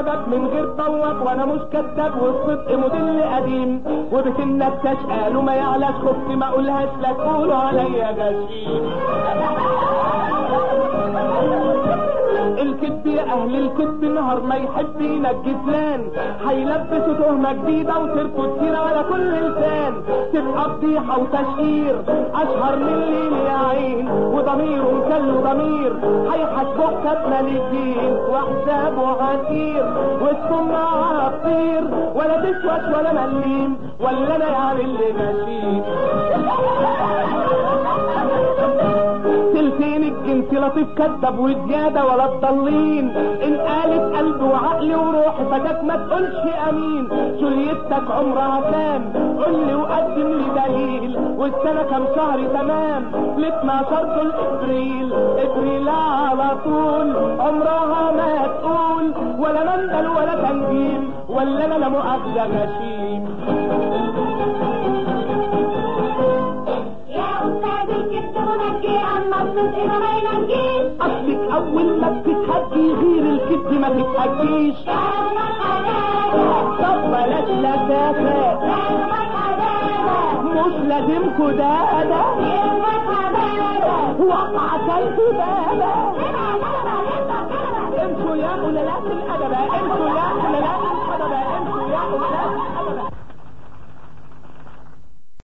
باب من غير بواب وانا مش كذاب والصدق موديل قديم وبسنك تشقال وما يعلاش خفت ما اقولهاش لا تقولوا عليا غشيم الكذب يا اهل الكذب نهار ما يحب ينجي فلان هيلبسوا تهمه جديده وتركوا سيره ولا كل لسان تبقى فضيحه وتشهير اشهر من الليل يا عين وضمير ومكل ضمير هيحاسبوك كتنا للدين وحسابه عسير والسمعه هتطير ولا تسوس ولا مليم ولا انا يعني اللي ماشيين تلفين الجنس لطيف كدب وزيادة ولا تضلين ان قالت قلبي وعقلي وروحي فجاك ما تقولش امين جوليتك عمرها كام قول لي وقدم لي دليل والسنة كام شهر تمام ل 12 دول ابريل ابريل على طول عمرها ما تقول ولا مندل ولا تنجيم ولا انا لا مؤاخذة غشيم يا أستاذ الكذب منجي أما الصدق ما ينجيش اصلك اول ما بتتهدي غير الكذب ما تتهديش يا رب الحلال طب بلاش لسافة يا رب الحلال مش لازم كدادة يا رب الحلال وقعة الكدادة